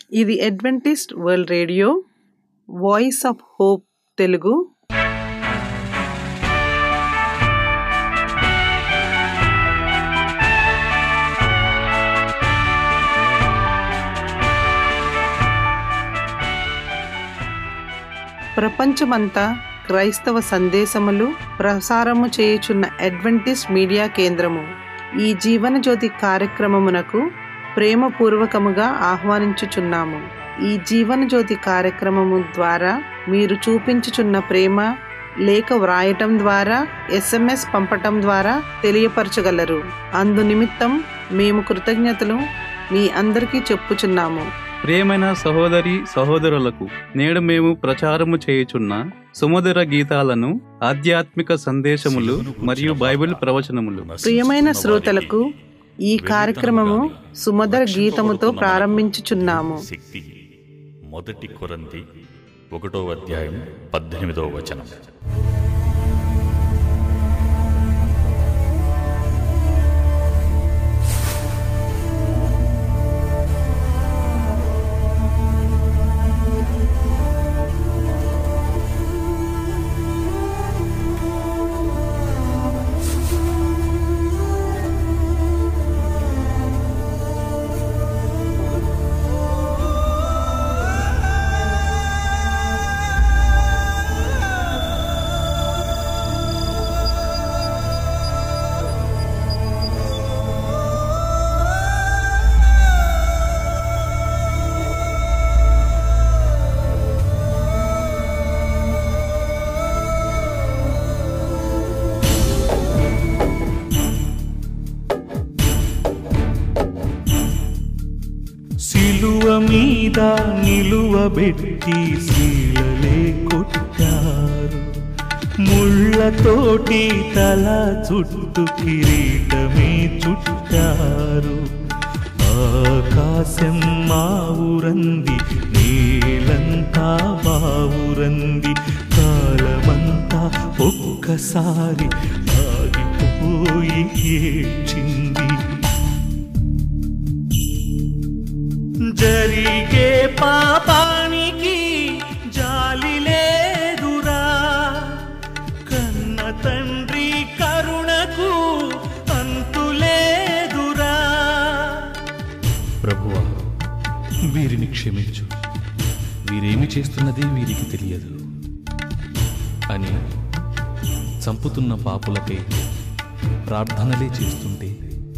ఇది Adventist world radio voice of hope Telugu ప్రపంచమంతా క్రైస్తవ సందేశములు ప్రసారము చేయుచున్న అడ్వెంటిస్ట్ మీడియా కేంద్రము ఈ జీవన జ్యోతి కార్యక్రమమునకు ప్రేమపూర్వకముగా ఆహ్వానించుచున్నాము ఈ జీవన జ్యోతి కార్యక్రమము ద్వారా మీరు చూపించుచున్న ప్రేమ లేఖ వ్రాయటం ద్వారా ఎస్ఎంఎస్ పంపటం ద్వారా తెలియపరచగలరు అందు నిమిత్తం మేము కృతజ్ఞతలు మీ అందరికీ చెప్పుచున్నాము ప్రియమైన సహోదరి సహోదరులకు నేడు మేము ప్రచారము చేయుచున్న సుమధుర గీతాలను ఆధ్యాత్మిక సందేశములు మరియు బైబిల్ ప్రవచనములు ప్రియమైన శ్రోతలకు ఈ కార్యక్రమము సుమధుర గీతముతో ప్రారంభించుచున్నాము శక్తి మొదటి కొరంతి ఒకటో అధ్యాయం పద్దెనిమిదవ వచనం సిలువ మీద నిలువబెట్టి శీలలే కొట్టారు ముళ్ళతోటి తల చుట్టు కిరీటమే చుట్టారు ఆకాశం మా ఊరంది నీలంతా బావురంది కాలమంతా ఒక్కసారి ఆగిపోయి ఏడ్చింది జరిగే పాపానికి జాలి లేదురా కన్న తండ్రి కరుణకు అంతు లేదురా ప్రభువా వీరిని క్షమించు వీరేమి చేస్తున్నది వీరికి తెలియదు అని చంపుతున్న పాపులకై ప్రార్థనలే చేస్తుంటే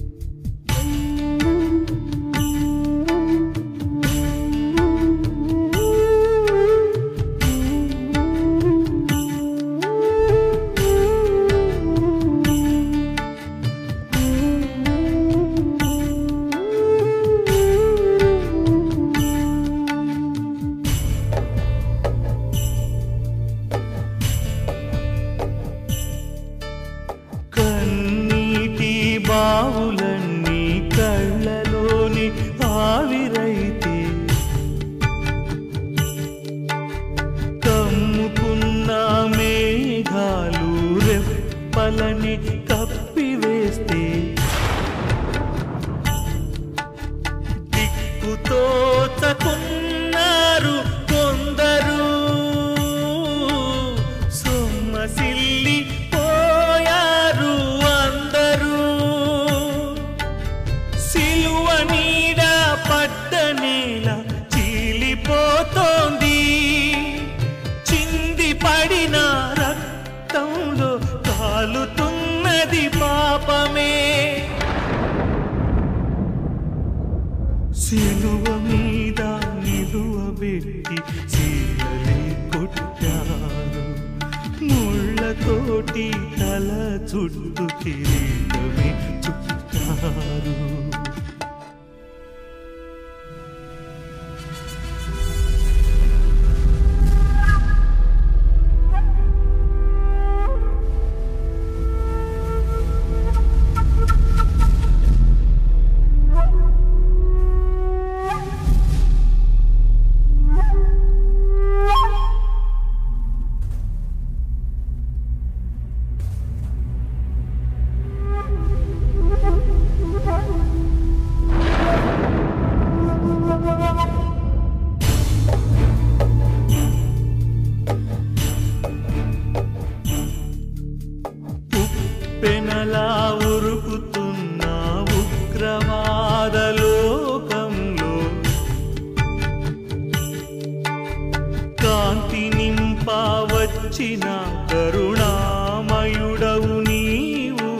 కన్నీటి బావులన్నీ కళ్ళలోని ఆవిరైతే కమ్ముకున్న మేఘాలు రెప్పలని కప్పివేస్తే దిక్కుతోచకున్నారు కొందరు సొమ్మసిల్లి పోయారు అందరూ సిలువ నీడ పడ్డ నేల చీలిపోతోంది చింది పడిన రక్తంలో కాలుతున్నది పాపమే సిలువ మీద నిలువబెట్టి శీలలే కొట్టారు ముళ్ళతోటి తల చుట్టు కిరీటమే చుట్టారు Thank you. వచ్చిన కరుణామయుడవు నీవు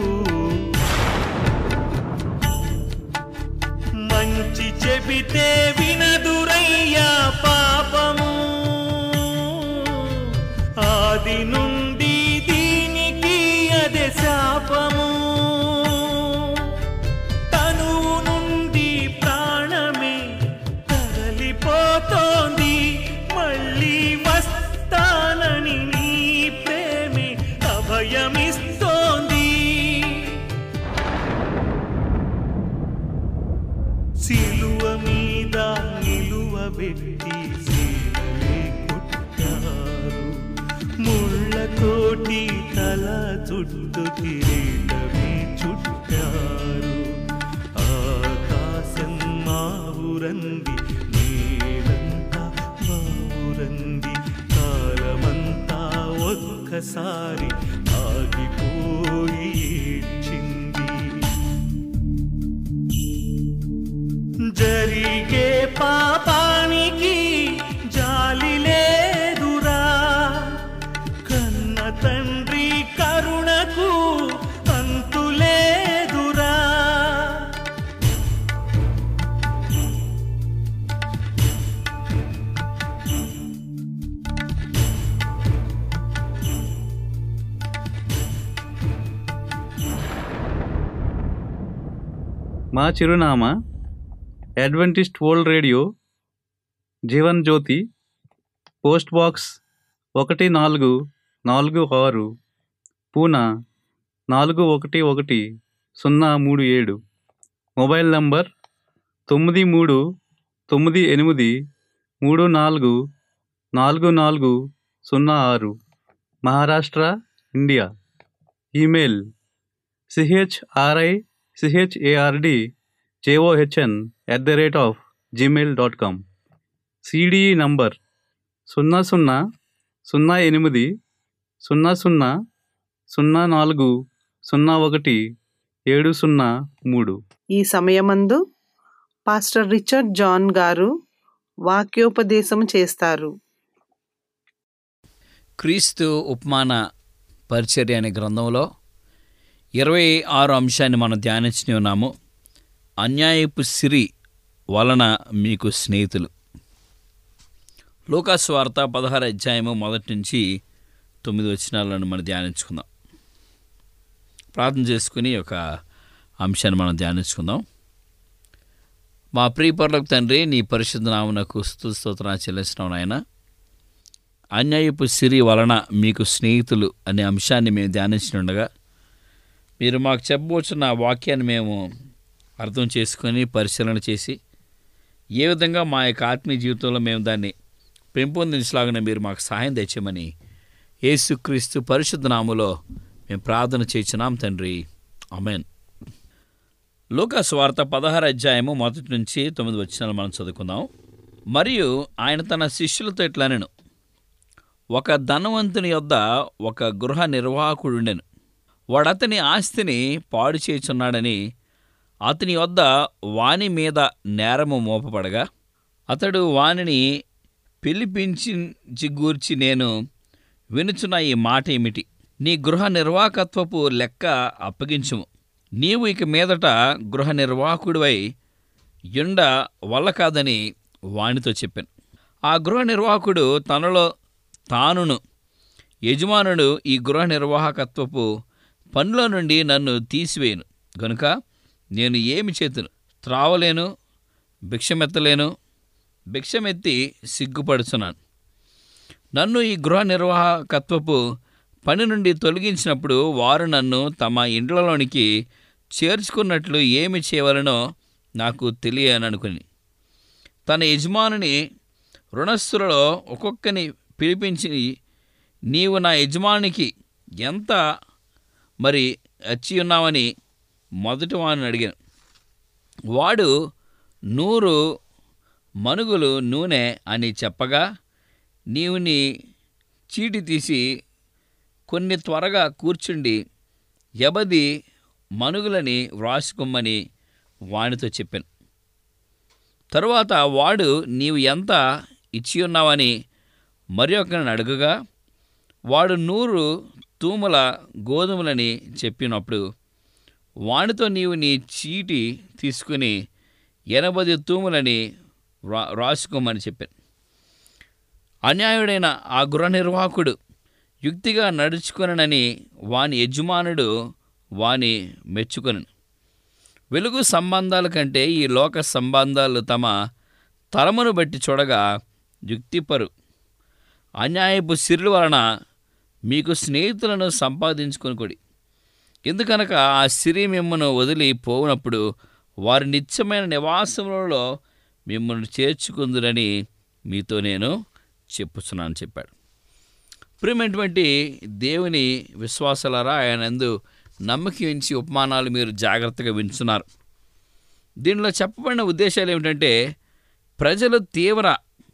మంచి చెబితే వినదురయ్యా పాపము ఆది నుండి దీనికి అదే శాపము తనువు నుండి ప్రాణమే తరలిపోతోంది మళ్ళీ వస్తానని నీ ప్రేమే అభయమిస్తోంది సిలువ మీద నిలువబెట్టి శీలలే కొట్టారు ముళ్ళతోటి తల చుట్టు కిరీటమే చుట్టారు ఆకాశం మావురంది నేలంతా మావురంది కాలమంతా ఒక్కసారి ఆగిపోయి ఏడ్చింది జరిగే పాపానికి జాలి లేదురా కన్న తండ్రి కరుణకు అంతు లేదురా మా చిరునామా Adventist world radio Jeevan Jyoti post box ఒకటి నాలుగు నాలుగు ఆరు పూనా నాలుగు ఒకటి ఒకటి సున్నా మూడు ఏడు మొబైల్ నంబర్ తొమ్మిది మూడు తొమ్మిది ఎనిమిది మూడు నాలుగు నాలుగు నాలుగు సున్నా ఆరు Maharashtra India email C H R I C H A R D J O H N at the rate of Gmail dot com C D E number సున్నా సున్నా సున్నా ఎనిమిది సున్నా సున్నా సున్నా నాలుగు సున్నా ఒకటి ఏడు సున్నా మూడు ఈ సమయమందు పాస్టర్ రిచర్డ్ జాన్ గారు వాక్యోపదేశం చేస్తారు క్రీస్తు ఉపమాన పరిచర్య అనే గ్రంథంలో ఇరవై ఆరు అంశాన్ని మనం ధ్యానించి ఉన్నాము అన్యాయపు సిరి వలన మీకు స్నేహితులు లూకాస్ వార్త పదహారు అధ్యాయము మొదటి నుంచి తొమ్మిది వచనాలను మనం ధ్యానించుకుందాం ప్రార్థన చేసుకుని ఒక అంశాన్ని మనం ధ్యానించుకుందాం మా ప్రియపరులకు తండ్రి నీ పరిశుద్ధ నామునకు స్తుతి స్తోత్రాలు చెల్లిస్తున్నాం నాయన అన్యాయపు సిరి వలన మీకు స్నేహితులు అనే అంశాన్ని మేము ధ్యానించినుండగా మీరు మాకు చెప్పబోచున్న వాక్యాన్ని మేము అర్థం చేసుకొని పరిశీలన చేసి ఏ విధంగా మా యొక్క ఆత్మీయ జీవితంలో మేము దాన్ని పెంపొందించలాగిన మీరు మాకు సహాయం తెచ్చమని యేసుక్రీస్తు పరిశుద్ధ నాములో మేము ప్రార్థన చేయించున్నాం తండ్రి అమెన్ లూకాస్ వార్త పదహారు అధ్యాయము మొదటి నుంచి తొమ్మిది వచ్చినాలు మనం చదువుకుందాం మరియు ఆయన తన శిష్యులతో ఇట్లనెను ఒక ధనవంతుని యొద్ద ఒక గృహ నిర్వాహకుడుండెను వాడతని ఆస్తిని పాడు చేయుచున్నాడని అతని వద్ద వాని మీద నేరము మోపబడగా అతడు వానిని పిలిపించి గూర్చి నేను వినుచున్న ఈ మాట ఏమిటి నీ గృహ నిర్వాహకత్వపు లెక్క అప్పగించుము నీవు ఇక మీదట గృహ నిర్వాహకుడివై యుండ వల్ల కాదని వానితో చెప్పాను ఆ గృహ నిర్వాహకుడు తనలో తానును యజమానుడు ఈ గృహ నిర్వాహకత్వపు పనిలో నుండి నన్ను తీసివేయను గనుక నేను ఏమి చేతును త్రావలేను భిక్షమెత్తలేను భిక్షమెత్తి సిగ్గుపడుచున్నాను నన్ను ఈ గృహ నిర్వాహకత్వపు పని నుండి తొలగించినప్పుడు వారు నన్ను తమ ఇండ్లలోనికి చేర్చుకున్నట్లు ఏమి చేయవలనో నాకు తెలియననుకుని తన యజమానుని రుణస్థులలో ఒక్కొక్కని పిలిపించి నీవు నా యజమానికి ఎంత మరి వచ్చి ఉన్నావని మొదటి వాడిని అడిగాను వాడు నూరు మనుగులు నూనె అని చెప్పగా నీవు నీ చీటి తీసి కొన్ని త్వరగా కూర్చుండి యబది మనుగులని వ్రాసుకోమని వానితో చెప్పాను తరువాత వాడు నీవు ఎంత ఇచ్చి ఉన్నావని మరి ఒకరిని అడుగగా వాడు నూరు తూముల గోధుమలని చెప్పినప్పుడు వానితో నీవు నీ చీటి తీసుకుని ఎనభై తూములని రా రాసుకోమని చెప్పాను అన్యాయుడైన ఆ గృహ నిర్వాహకుడు యుక్తిగా నడుచుకొనని వాని యజమానుడు వాని మెచ్చుకొనను వెలుగు సంబంధాల కంటే ఈ లోక సంబంధాలు తమ తరమును బట్టి చూడగా యుక్తిపరు అన్యాయపు సిరుల వలన మీకు స్నేహితులను సంపాదించుకొనుకొడి ఎందుకనక ఆ సిరి మిమ్మను వదిలి పోవునప్పుడు వారి నిత్యమైన నివాసములలో మిమ్మల్ని చేర్చుకుందురని మీతో నేను చెప్పుచున్నాను చెప్పాడు ప్రియమైనటువంటి దేవుని విశ్వాసాలరా ఆయన ఎందు నమ్మకం ఉంచి ఉపమానాలు మీరు జాగ్రత్తగా వింటున్నారు దీనిలో చెప్పబడిన ఉద్దేశాలు ఏమిటంటే ప్రజలు తీవ్ర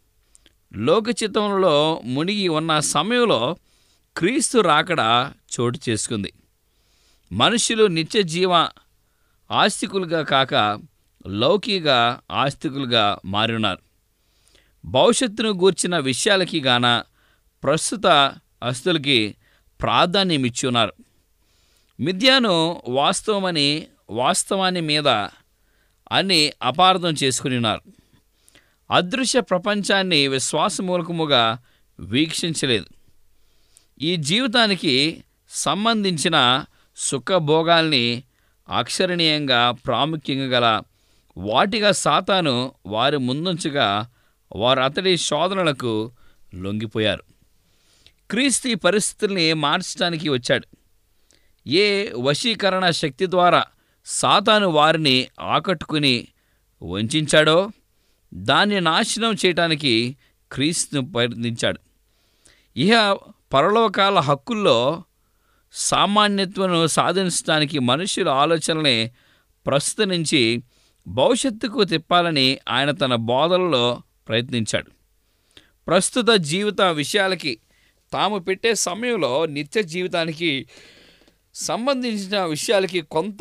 లోకచిత్తంలో మునిగి ఉన్న సమయంలో క్రీస్తు రాకడ చోటు చేసుకుంది మనుషులు నిత్య జీవ ఆస్తికులుగా కాక లౌకిక ఆస్తికులుగా మారినారు భవిష్యత్తును గూర్చిన విషయాలకి గాన ప్రస్తుత ఆస్తులకి ప్రాధాన్యం ఇచ్చి ఉన్నారు మిథ్యాను వాస్తవమని వాస్తవాన్ని మీద అని అపార్థం చేసుకుని ఉన్నారు అదృశ్య ప్రపంచాన్ని విశ్వాసమూలకముగా వీక్షించలేదు ఈ జీవితానికి సంబంధించిన సుఖభోగాల్ని అక్షరణీయంగా ప్రాముఖ్యంగా గల వాటిగా సాతాను వారి ముందుంచగా వారు అతడి శోధనలకు లొంగిపోయారు క్రీస్తు ఈ పరిస్థితుల్ని మార్చడానికి వచ్చాడు ఏ వశీకరణ శక్తి ద్వారా సాతాను వారిని ఆకట్టుకుని వంచాడో దాన్ని నాశనం చేయటానికి క్రీస్తును ప్రయత్నించాడు ఇహ పరలోకాల హక్కుల్లో సామాన్యత్వను సాధించడానికి మనుషుల ఆలోచనల్ని ప్రస్తుత నుంచి భవిష్యత్తుకు తిప్పాలని ఆయన తన బోధనలో ప్రయత్నించాడు ప్రస్తుత జీవిత విషయాలకి తాము పెట్టే సమయంలో నిత్య జీవితానికి సంబంధించిన విషయాలకి కొంత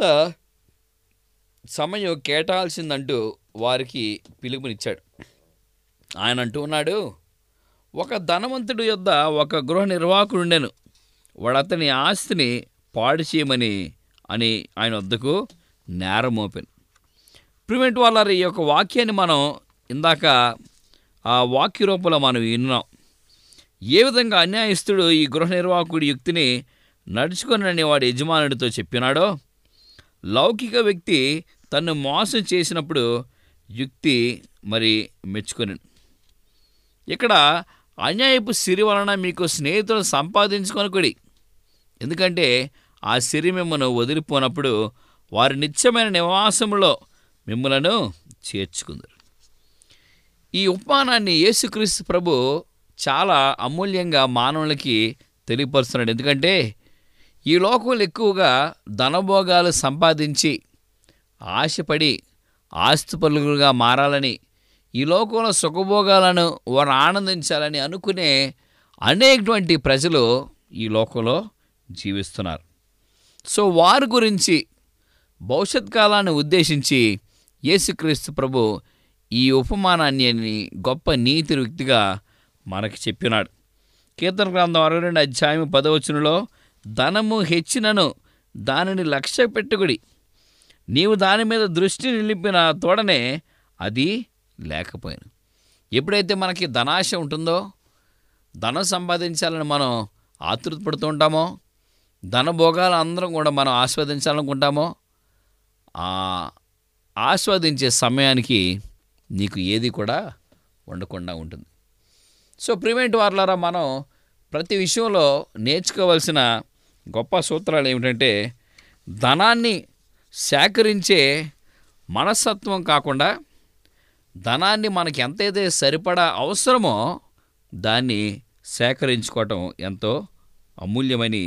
సమయం కేటాల్సిందంటూ వారికి పిలుపునిచ్చాడు ఆయన అంటూ ఉన్నాడు ఒక ధనవంతుడి యొద్ద ఒక గృహ నిర్వాహకుడు ఉండెను వాడు అతని ఆస్తిని పాడు చేయమని అని ఆయన వద్దకు నేరం మోపాను ప్రివెంట్ వాళ్ళ ఈ యొక్క వాక్యాన్ని మనం ఇందాక ఆ వాక్య రూపంలో మనం విన్నాం ఏ విధంగా అన్యాయస్తుడు ఈ గృహ నిర్వాహకుడి యుక్తిని నడుచుకొనని వాడి యజమానుడితో చెప్పినాడో లౌకిక వ్యక్తి తన్ను మోసం చేసినప్పుడు యుక్తి మరి మెచ్చుకొని ఇక్కడ అన్యాయపు సిరి వలన మీకు స్నేహితులు సంపాదించుకొనకుడి ఎందుకంటే ఆ సిరి మిమ్మల్ని వదిలిపోనప్పుడు వారి నిత్యమైన నివాసంలో మిమ్మలను చేర్చుకుందరు ఈ ఉపమానాన్ని యేసుక్రీస్తు ప్రభు చాలా అమూల్యంగా మానవులకి తెలియపరుస్తున్నాడు ఎందుకంటే ఈ లోకంలో ఎక్కువగా ధనభోగాలు సంపాదించి ఆశపడి ఆస్తిపరులుగా మారాలని ఈ లోకంలో సుఖభోగాలను వారు ఆనందించాలని అనుకునే అనేకటువంటి ప్రజలు ఈ లోకంలో జీవిస్తున్నారు సో వారి గురించి భవిష్యత్ కాలాన్ని ఉద్దేశించి యేసుక్రీస్తు ప్రభు ఈ ఉపమానాన్ని గొప్ప నీతి వ్యక్తిగా మనకి చెప్పినాడు కీర్తన గ్రంథం అరవై రెండు అధ్యాయం పదవచనంలో ధనము హెచ్చినను దానిని లక్ష్య పెట్టుకుడి నీవు దాని మీద దృష్టి నిలిపిన తోడనే అది లేకపోయాను ఎప్పుడైతే మనకి ధనాశ ఉంటుందో ధనం సంపాదించాలని మనం ఆతృతపడుతూ ఉంటామో ధన భోగాలు అందరం కూడా మనం ఆస్వాదించాలనుకుంటామో ఆ ఆస్వాదించే సమయానికి నీకు ఏది కూడా ఉండకుండా ఉంటుంది సో ప్రివెంట్ వార్లారా మనం ప్రతి విషయంలో నేర్చుకోవాల్సిన గొప్ప సూత్రాలు ఏమిటంటే ధనాన్ని సేకరించే మనస్తత్వం కాకుండా ధనాన్ని మనకి ఎంతైతే సరిపడా అవసరమో దాన్ని సేకరించుకోవటం ఎంతో అమూల్యమని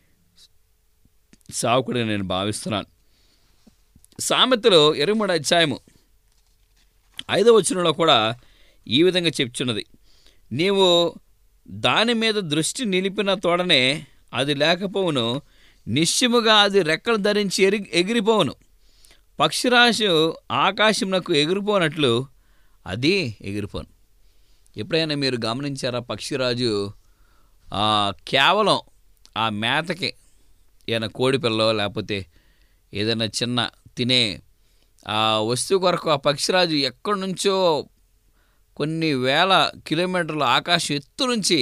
సావుకుడిగా నేను భావిస్తున్నాను సామెతలు ఇరవై మూడు అధ్యాయము ఐదవ వచనంలో కూడా ఈ విధంగా చెప్తున్నది నీవు దాని మీద దృష్టి నిలిపిన తోడనే అది లేకపోవును నిశ్చయముగా అది రెక్కలు ధరించి ఎరి ఎగిరిపోవును పక్షిరాశు ఆకాశమునకు ఎగిరిపోనట్లు అది ఎగిరిపోను ఎప్పుడైనా మీరు గమనించారా పక్షిరాజు ఆ, కేవలం ఆ మేతకి ఏదైనా కోడి పిల్లో లేకపోతే ఏదైనా చిన్న తినే ఆ వస్తువు కొరకు ఆ పక్షిరాజు ఎక్కడి నుంచో కొన్ని వేల కిలోమీటర్ల ఆకాశం ఎత్తు నుంచి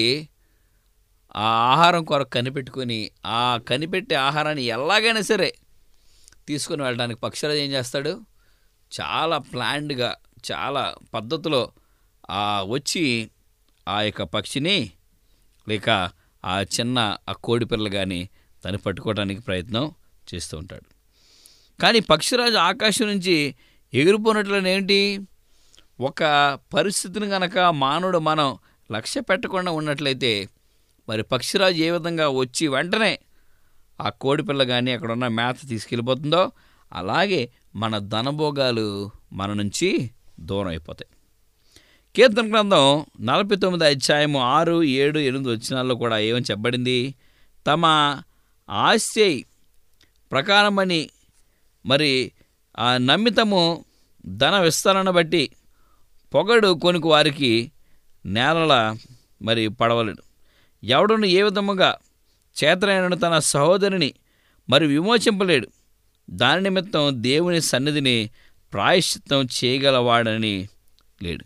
ఆ ఆహారం కొరకు కనిపెట్టుకొని ఆ కనిపెట్టే ఆహారాన్ని ఎలాగైనా సరే తీసుకొని వెళ్ళడానికి పక్షిరాజు ఏం చేస్తాడు చాలా ప్లాన్డ్గా చాలా పద్ధతిలో ఆ వచ్చి ఆ యొక్క పక్షిని లేక ఆ చిన్న ఆ కోడి పిల్ల కానీ దాన్ని పట్టుకోవడానికి ప్రయత్నం చేస్తూ ఉంటాడు కానీ పక్షిరాజు ఆకాశం నుంచి ఎగిరిపోయినట్లని ఏంటి ఒక పరిస్థితిని గనక మానవుడు మనం లక్ష్య పెట్టకుండా ఉన్నట్లయితే మరి పక్షిరాజు ఏ విధంగా వచ్చి వెంటనే ఆ కోడిపిల్ల కానీ అక్కడ ఉన్న మేత తీసుకెళ్ళిపోతుందో అలాగే మన ధనభోగాలు మన నుంచి దూరం అయిపోతాయి కీర్తన గ్రంథం నలభై తొమ్మిది అధ్యాయము ఆరు ఏడు ఎనిమిది వచ్చినాల్లో కూడా ఏమని చెప్పబడింది తమ ఆస్తి ప్రకారమని మరి ఆ నమ్మితము ధన విస్తరణ బట్టి పొగడు కొనుకు వారికి నేలల మరి పడవలేడు ఎవడును ఏ విధముగా చేతనైన తన సహోదరిని మరి విమోచింపలేడు దాని నిమిత్తం దేవుని సన్నిధిని ప్రాయశ్చిత్తం చేయగలవాడని లేడు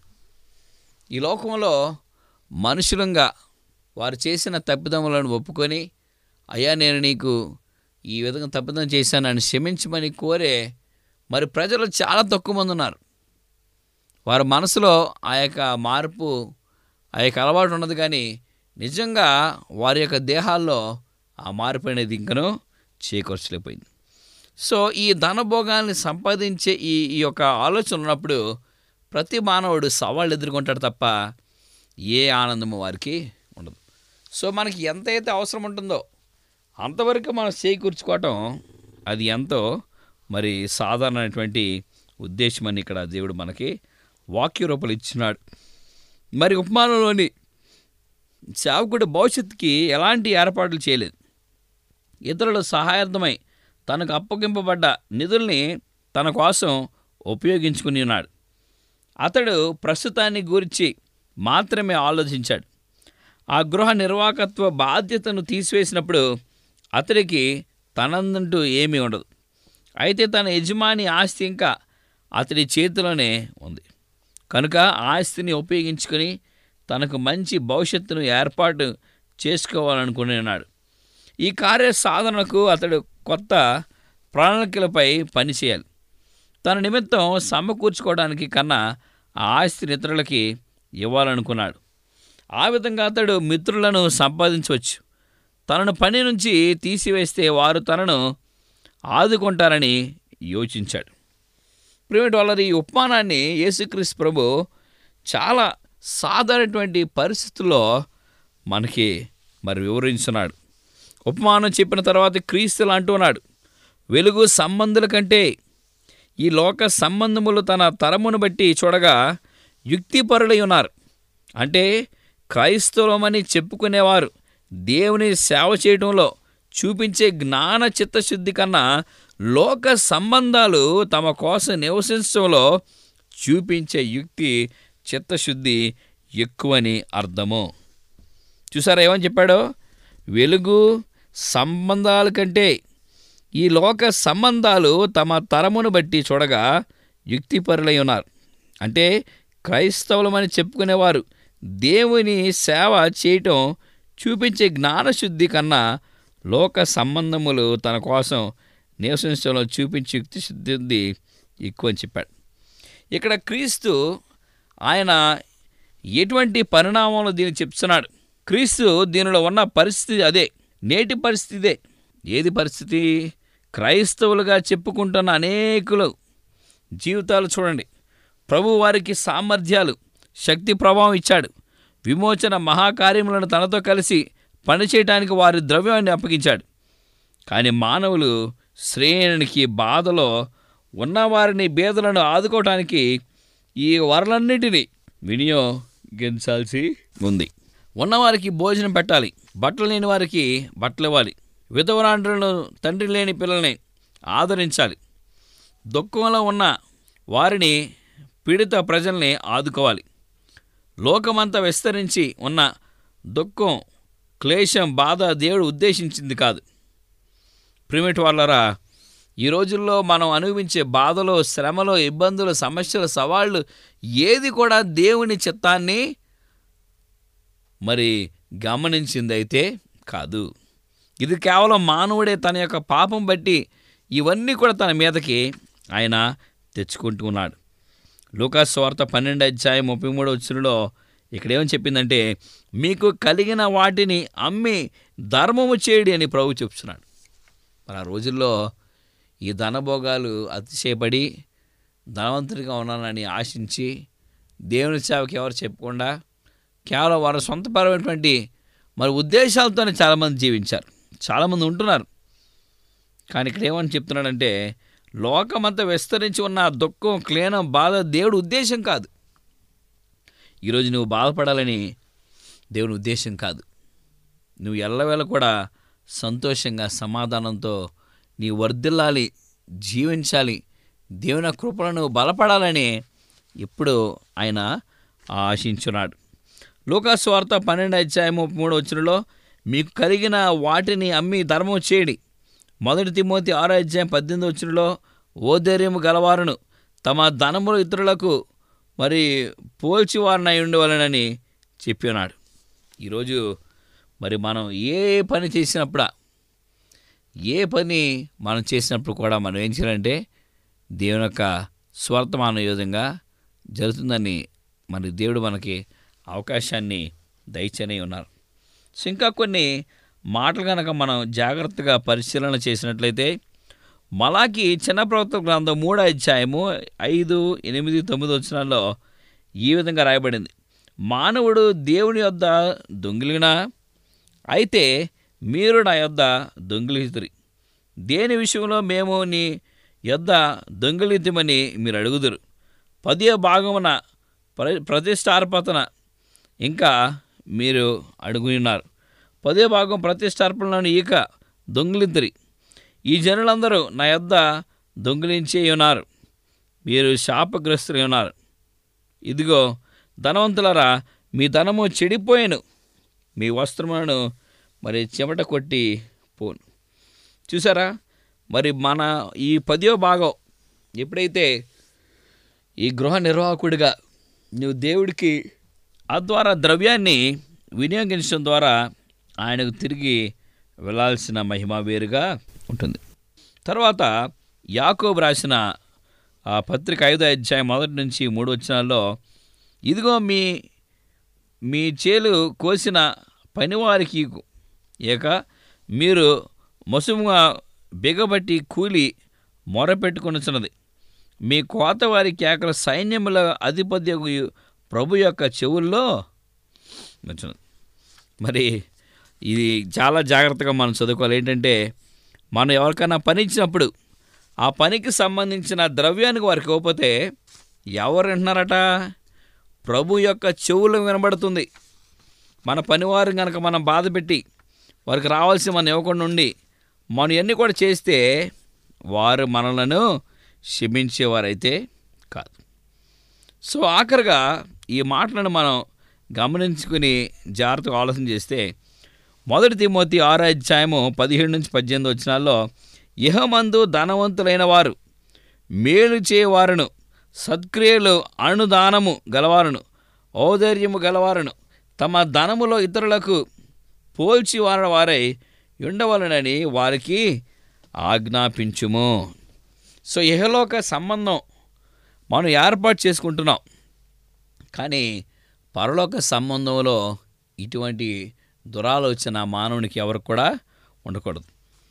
ఈ లోకంలో మనుషులంగా వారు చేసిన తప్పిదములను ఒప్పుకొని అయ్యా నేను నీకు ఈ విధంగా తప్పిదం చేశానని క్షమించమని కోరే మరి ప్రజలు చాలా తక్కువ మంది ఉన్నారు వారి మనసులో ఆ యొక్క మార్పు ఆ యొక్క అలవాటు ఉన్నది కానీ నిజంగా వారి యొక్క దేహాల్లో ఆ మార్పు అనేది ఇంకనూ చేకూర్చలేకపోయింది సో ఈ ధనభోగాల్ని సంపాదించే ఈ ఈ యొక్క ఆలోచన ఉన్నప్పుడు ప్రతి మానవుడు సవాళ్ళు ఎదుర్కొంటాడు తప్ప ఏ ఆనందము వారికి ఉండదు సో మనకి ఎంతైతే అవసరం ఉంటుందో అంతవరకు మనం చేకూర్చుకోవటం అది ఎంతో మరి సాధారణమైనటువంటి ఉద్దేశం అని ఇక్కడ దేవుడు మనకి వాక్య రూపాలు ఇచ్చినాడు మరి ఉపమానంలోని సేవకుడు భవిష్యత్తుకి ఎలాంటి ఏర్పాట్లు చేయలేదు ఇతరుల సహాయార్థమై తనకు అప్పగింపబడ్డ నిధుల్ని తన కోసం ఉపయోగించుకుని ఉన్నాడు అతడు ప్రస్తుతాన్ని గురించి మాత్రమే ఆలోచించాడు ఆ గృహ నిర్వాహకత్వ బాధ్యతను తీసివేసినప్పుడు అతడికి తనందంటూ ఏమీ ఉండదు అయితే తన యజమాని ఆస్తి ఇంకా అతడి చేతిలోనే ఉంది కనుక ఆస్తిని ఉపయోగించుకొని తనకు మంచి భవిష్యత్తును ఏర్పాటు చేసుకోవాలనుకున్నాడు ఈ కార్య సాధనకు అతడు కొత్త ప్రణాళికలపై పనిచేయాలి తన నిమిత్తం సమకూర్చుకోవడానికి కన్నా ఆ ఆస్తిని ఇతరులకి ఇవ్వాలనుకున్నాడు ఆ విధంగా అతడు మిత్రులను సంపాదించవచ్చు తనను పని నుంచి తీసివేస్తే వారు తనను ఆదుకుంటారని యోచించాడు ప్రిమిట్ వాళ్ళ ఈ ఉపమానాన్ని యేసుక్రీస్తు ప్రభు చాలా సాధారణటువంటి పరిస్థితుల్లో మనకి మరి వివరించున్నాడు ఉపమానం చెప్పిన తర్వాత క్రీస్తులు అంటున్నాడు వెలుగు సంబంధుల కంటే ఈ లోక సంబంధములు తన తరమును బట్టి చూడగా యుక్తిపరులై ఉన్నారు అంటే క్రైస్తవమని చెప్పుకునేవారు దేవుని సేవ చేయడంలో చూపించే జ్ఞాన చిత్తశుద్ధి కన్నా లోక సంబంధాలు తమ కోసం నివసించడంలో చూపించే యుక్తి చిత్తశుద్ధి ఎక్కువని అర్థము చూసారా ఏమని చెప్పాడు వెలుగు సంబంధాల కంటే ఈ లోక సంబంధాలు తమ తరమును బట్టి చూడగా యుక్తిపరులై ఉన్నారు అంటే క్రైస్తవులమని చెప్పుకునేవారు దేవుని సేవ చేయటం చూపించే జ్ఞానశుద్ధి కన్నా లోక సంబంధములు తన కోసం నివసించడంలో చూపించే యుక్తి శుద్ధి ఎక్కువ అని చెప్పాడు ఇక్కడ క్రీస్తు ఆయన ఎటువంటి పరిణామంలో దీన్ని చెప్తున్నాడు క్రీస్తు దీనిలో ఉన్న పరిస్థితి అదే నేటి పరిస్థితి ఇదే ఏది పరిస్థితి క్రైస్తవులుగా చెప్పుకుంటున్న అనేకులు జీవితాలు చూడండి ప్రభు వారికి సామర్థ్యాలు శక్తి ప్రభావం ఇచ్చాడు విమోచన మహాకార్యములను తనతో కలిసి పనిచేయటానికి వారి ద్రవ్యాన్ని అప్పగించాడు కానీ మానవులు శ్రేణికి బాధలో ఉన్నవారిని బేదలను ఆదుకోవటానికి ఈ వరలన్నిటినీ వినియోగించాల్సి ఉంది ఉన్నవారికి భోజనం పెట్టాలి బట్టలు లేని వారికి బట్టలు ఇవ్వాలి విధవరాండ్రులను తండ్రి లేని పిల్లల్ని ఆదరించాలి దుఃఖంలో ఉన్న వారిని పీడిత ప్రజల్ని ఆదుకోవాలి లోకమంతా విస్తరించి ఉన్న దుఃఖం క్లేశం బాధ దేవుడు ఉద్దేశించింది కాదు ప్రిమిట్ వాళ్ళరా ఈ రోజుల్లో మనం అనుభవించే బాధలు శ్రమలు ఇబ్బందులు సమస్యలు సవాళ్ళు ఏది కూడా దేవుని చిత్తాన్ని మరి గమనించిందైతే కాదు ఇది కేవలం మానవుడే తన యొక్క పాపం బట్టి ఇవన్నీ కూడా తన మీదకి ఆయన తెచ్చుకుంటూ ఉన్నాడు లూకాస్ వార్త పన్నెండు అధ్యాయం ముప్పై మూడు వచ్చినలో ఇక్కడ ఏమని చెప్పిందంటే మీకు కలిగిన వాటిని అమ్మి ధర్మము చేయడి అని ప్రభు చెప్తున్నాడు మరి ఆ రోజుల్లో ఈ ధనభోగాలు అతిశయపడి ధనవంతుడిగా ఉన్నానని ఆశించి దేవుని సేవకి ఎవరు చెప్పకుండా కేవలం వారి సొంతపరమైనటువంటి మరి ఉద్దేశాలతోనే చాలామంది జీవించారు చాలామంది ఉంటున్నారు కానీ ఇక్కడ ఏమని చెప్తున్నాడంటే లోకమంతా విస్తరించి ఉన్న ఆ దుఃఖం క్లీనం బాధ దేవుడి ఉద్దేశం కాదు ఈరోజు నువ్వు బాధపడాలని దేవుని ఉద్దేశం కాదు నువ్వు ఎల్లవేళ కూడా సంతోషంగా సమాధానంతో నీ వర్ధిల్లాలి జీవించాలి దేవుని కృపలను బలపడాలని ఇప్పుడు ఆయన ఆశించున్నాడు లోకాసు వార్త పన్నెండు అధ్యాయం ముప్పై మూడు వచ్చినలో మీకు కలిగిన వాటిని అమ్మి ధర్మం చేయడి మొదటి తిమోతి ఆరో అధ్యాయం పద్దెనిమిది వచ్చినలో ఓధైర్యము గలవారును తమ ధనములు ఇతరులకు మరి పోల్చివారినై ఉండవలనని చెప్పి ఉన్నాడు ఈరోజు మరి మనం ఏ పని చేసినప్పుడా ఏ పని మనం చేసినప్పుడు కూడా మనం ఏం చేయాలంటే దేవుని యొక్క స్వార్థమాన విధంగా జరుగుతుందని మరి దేవుడు మనకి అవకాశాన్ని దయచని ఉన్నారు సో ఇంకా కొన్ని మాటలు కనుక మనం జాగ్రత్తగా పరిశీలన చేసినట్లయితే మలాకి చిన్న ప్రవక్త గ్రంథం మూడో అధ్యాయము ఐదు ఎనిమిది తొమ్మిది వచ్చినాల్లో ఈ విధంగా రాయబడింది మానవుడు దేవుని యొద్ద దొంగిలినా అయితే మీరు నా యొద్ద దొంగిలితురి దేని విషయంలో మేము నీ యొద్ద దొంగిలితమని మీరు అడుగుదురు పదియ భాగమున ప్ర ప్రతిష్టార్పతన ఇంకా మీరు అడుగున్నారు పదే భాగం ప్రతిష్టార్పణలను ఈక దొంగిలిద్దరి ఈ జనులందరూ నా యొద్ద దొంగిలించే ఉన్నారు మీరు శాపగ్రస్తులై ఉన్నారు ఇదిగో ధనవంతులరా మీ ధనము చెడిపోయాను మీ వస్త్రములను మరి చెమట కొట్టి పోను చూసారా మరి మన ఈ పదో భాగం ఎప్పుడైతే ఈ గృహ నిర్వాహకుడిగా నువ్వు దేవుడికి ఆ ద్వారా ద్రవ్యాన్ని వినియోగించడం ద్వారా ఆయనకు తిరిగి వెళ్ళాల్సిన మహిమ వేరుగా ఉంటుంది తర్వాత యాకోబు రాసిన ఆ పత్రిక ఐదో అధ్యాయం మొదటి నుంచి మూడు వచనాల్లో ఇదిగో మీ మీ చేలు కోసిన పనివారికి ఇక మీరు మసుముగా బిగబట్టి కూలి మొరపెట్టుకొనుచున్నది మీ కోత వారి కేకల సైన్యముల అధిపత్యకు ప్రభు యొక్క చెవుల్లో వచ్చినది మరి ఇది చాలా జాగ్రత్తగా మనం చదువుకోవాలి ఏంటంటే మనం ఎవరికైనా పని ఇచ్చినప్పుడు ఆ పనికి సంబంధించిన ద్రవ్యానికి వారికి ఇవ్వకపోతే ఎవరు వింటున్నారట ప్రభు యొక్క చెవులు వినబడుతుంది మన పనివారు కనుక మనం బాధ పెట్టి వారికి రావాల్సి మనం ఇవ్వకుండా ఉండి మనం ఇవన్నీ కూడా చేస్తే వారు మనలను క్షమించేవారైతే కాదు సో ఆఖరిగా ఈ మాటలను మనం గమనించుకుని జాగ్రత్తగా ఆలోచన చేస్తే మొదటి తిమోతి ఆరో అధ్యాయము పదిహేడు నుంచి పద్దెనిమిది వచ్చినాల్లో ఇహమందు ధనవంతులైన వారు మేలు చేయవారును సత్క్రియలు అణుదానము గలవారును ఔదర్యము గలవారును తమ ధనములో ఇతరులకు పోల్చి వారి వారై ఉండవలనని వారికి ఆజ్ఞాపించుము సో ఇహలోక సంబంధం మనం ఏర్పాటు చేసుకుంటున్నాం కానీ పరలోక సంబంధంలో ఇటువంటి దురాలోచన మానవునికి ఎవరికి కూడా ఉండకూడదు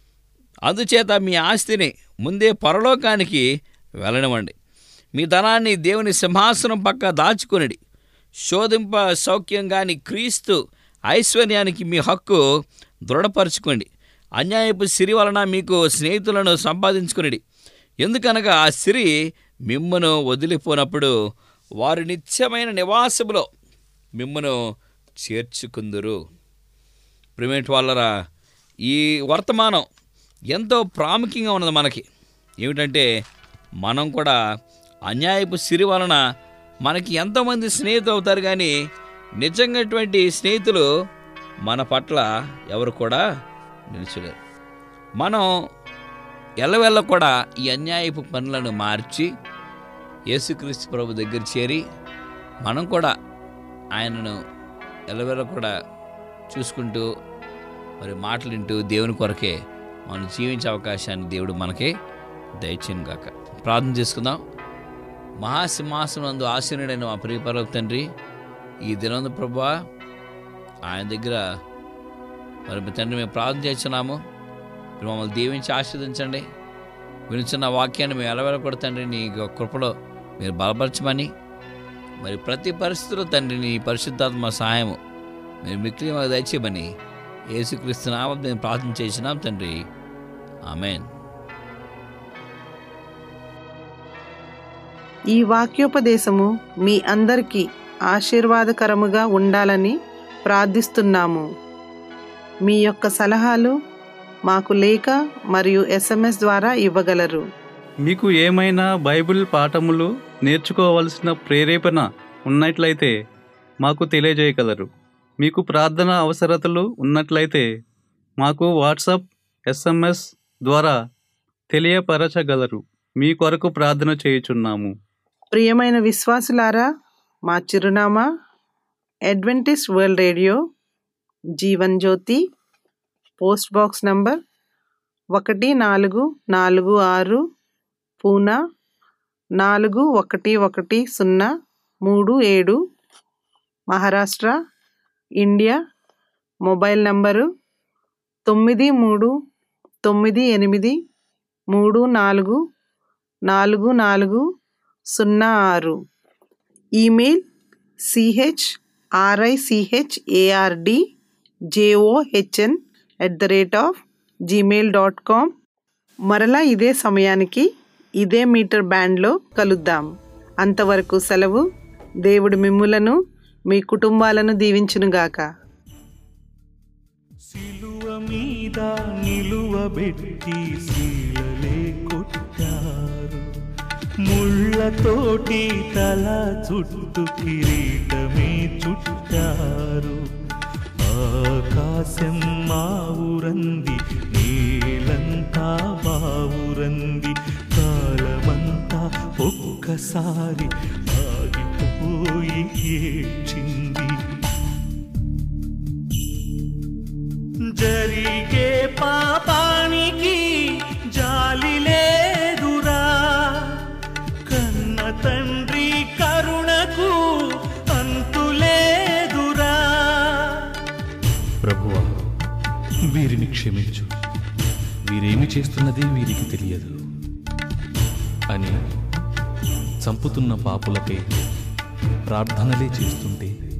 అందుచేత మీ ఆస్తిని ముందే పరలోకానికి వెళ్ళనివ్వండి మీ ధనాన్ని దేవుని సింహాసనం పక్క దాచుకొనిడి శోధింప సౌఖ్యం కాని క్రీస్తు ఐశ్వర్యానికి మీ హక్కు దృఢపరచుకోండి అన్యాయపు సిరి వలన మీకు స్నేహితులను సంపాదించుకునిడి ఎందుకనగా ఆ సిరి మిమ్మను వదిలిపోనప్పుడు వారి నిత్యమైన నివాసములో మిమ్మను చేర్చుకుందురు ప్రిమేట్ వాళ్ళరా ఈ వర్తమానం ఎంతో ప్రాముఖ్యంగా ఉన్నది మనకి ఏమిటంటే మనం కూడా అన్యాయపు సిరి వలన మనకి ఎంతోమంది స్నేహితులు అవుతారు కానీ నిజంగాటువంటి స్నేహితులు మన పట్ల ఎవరు కూడా నిలిచలేరు మనం ఎల్లవెల్ల కూడా ఈ అన్యాయపు పనులను మార్చి యేసుక్రీస్తు ప్రభు దగ్గర చేరి మనం కూడా ఆయనను ఎల్లవెల్ల కూడా చూసుకుంటూ మరి మాటలు వింటూ దేవుని కొరకే మనం జీవించే అవకాశాన్ని దేవుడు మనకి దయచేయను గాక ప్రార్థన చేసుకుందాం మహాసింహాసనందు ఆశీనుడైన మా ప్రియపరవ తండ్రి ఈ దినందు ప్రభా ఆయన దగ్గర మరి మీ తండ్రి మేము ప్రార్థన చేస్తున్నాము మీరు మమ్మల్ని దీవించి ఆశీర్వదించండి వినుచున్న వాక్యాన్ని మేము ఎలవెల కూడా తండ్రి నీ యొక్క కృపలో మీరు బలపరచమని మరి ప్రతి పరిస్థితిలో తండ్రి నీ పరిశుద్ధాత్మ సహాయము మీరు మిక్కిలి మాకు దయచేయమని యేసుక్రీస్తు నామం మేము ప్రార్థన చేసినాం తండ్రి ఆమెన్ ఈ వాక్యోపదేశము మీ అందరికీ ఆశీర్వాదకరముగా ఉండాలని ప్రార్థిస్తున్నాము మీ యొక్క సలహాలు మాకు లేఖ మరియు ఎస్ఎంఎస్ ద్వారా ఇవ్వగలరు మీకు ఏమైనా బైబిల్ పాఠములు నేర్చుకోవలసిన ప్రేరేపణ ఉన్నట్లయితే మాకు తెలియజేయగలరు మీకు ప్రార్థన అవసరతలు ఉన్నట్లయితే మాకు వాట్సాప్ ఎస్ఎంఎస్ ద్వారా తెలియపరచగలరు మీ కొరకు ప్రార్థన చేయుచున్నాము ప్రియమైన విశ్వాసులారా మా చిరునామా Adventist world radio Jeevan Jyoti post box number ఒకటి నాలుగు నాలుగు ఆరు పూనా నాలుగు ఒకటి ఒకటి సున్నా మూడు ఏడు మహారాష్ట్ర ఇండియా మొబైల్ నంబరు తొమ్మిది మూడు తొమ్మిది ఎనిమిది మూడు నాలుగు నాలుగు నాలుగు సున్నా ఆరు email C H R I C H A R D J O H N at the rate of Gmail dot com మరలా ఇదే సమయానికి ఇదే మీటర్ బ్యాండ్లో కలుద్దాం అంతవరకు సెలవు దేవుడు మిమ్ములను మీ కుటుంబాలను దీవించునుగాక సిలువ మీద నిలువబెట్టి శీలలే కొట్టారు ముళ్ళతోటి తల చుట్టు కిరీటమే చుట్టారు ఆకాశం మా ఊరంది నీలంతా బావురంది కాలమంతా ఒక్కసారి ఆగిపోయి ఏడ్చింది జరిగే పాపానికి జాలి లేదురా కన్న తండ్రి కరుణకు అంతులేదురా ప్రభువా వీరిని క్షమించు వీరేమి చేస్తున్నది వీరికి తెలియదు అని చంపుతున్న పాపులకై ప్రార్థనలే చేస్తుంటే